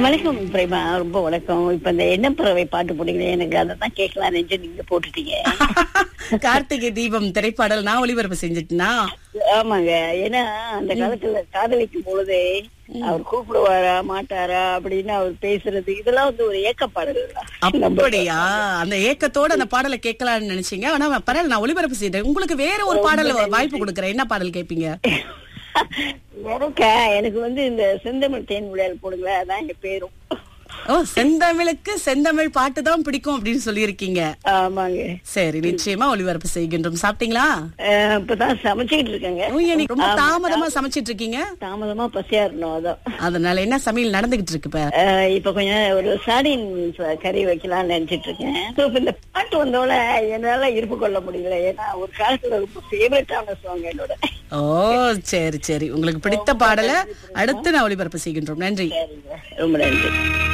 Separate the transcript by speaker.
Speaker 1: வணக்கம் பிரேமா ரொம்ப வணக்கம் இப்ப இந்த எண்ணப்பறவை பாட்டு போட்டீங்களே எனக்கு அதை தான் கேட்கலாம் நினைச்சு நீங்க போட்டுட்டீங்க
Speaker 2: கார்த்திகை தீபம் திரைப்பாடல் நான் ஒளிபரப்பு செஞ்சுட்டேனா
Speaker 1: ஆமாங்க ஏன்னா அந்த காலத்துல காதலிக்கும் பொழுது அவர் கூப்பிடுவாரா மாட்டாரா அப்படின்னு அவர் பேசுறது இதெல்லாம் வந்து ஒரு ஏக்கப்பாடல்
Speaker 2: அப்படியா அந்த ஏக்கத்தோட அந்த பாடலை கேட்கலாம்னு நினைச்சீங்க ஆனா பரவாயில்ல நான் ஒளிபரப்பு செய்தேன் உங்களுக்கு வேற ஒரு பாடல் வாய்ப்பு கொடுக்கறேன் என்ன பாடல் கேட்பீங்க
Speaker 1: எனக்கா எனக்கு வந்து இந்த செந்தமிழ் தேன் விளையால் போடுங்களேன் அதான் என் பேரும்
Speaker 2: ஓ செந்தமிழுக்கு செந்தமிழ் பாட்டு தான் பிடிக்கும் அப்படின்னு சொல்லியிருக்கீங்க
Speaker 1: ஆமாங்க
Speaker 2: சரி நிச்சயமா ஒளிபரப்பு செய்கின்றோம் சாப்பிட்டீங்களா
Speaker 1: அஹ் இப்பதான் சமைச்சுக்கிட்டு இருக்கேங்க
Speaker 2: ஓ, ஏன் நீங்க ரொம்ப தாமதமா சமைச்சிட்டு இருக்கீங்க
Speaker 1: தாமதமா பசியா இருந்தோம் அதான்
Speaker 2: அதனால என்ன சமையல் நடந்துகிட்டு இருக்கு இப்ப
Speaker 1: அஹ் இப்ப கொஞ்சம் ஒரு சாடின் கறி வைக்கலாம்னு நினைச்சிட்டு இருக்கேன் So, இப்ப இந்த பாட்டு வந்தோட என்னால இருப்பு கொள்ள முடியல ஏன்னா ஒரு காலத்துல ரொம்ப ஃபேவரட்டான சாங் என்னோட
Speaker 2: ஓ சரி சரி உங்களுக்கு பிடித்த பாடலை அடுத்து நான் ஒளிபரப்பு செய்கின்றோம் நன்றி
Speaker 1: சரிங்க ரொம்ப நன்றி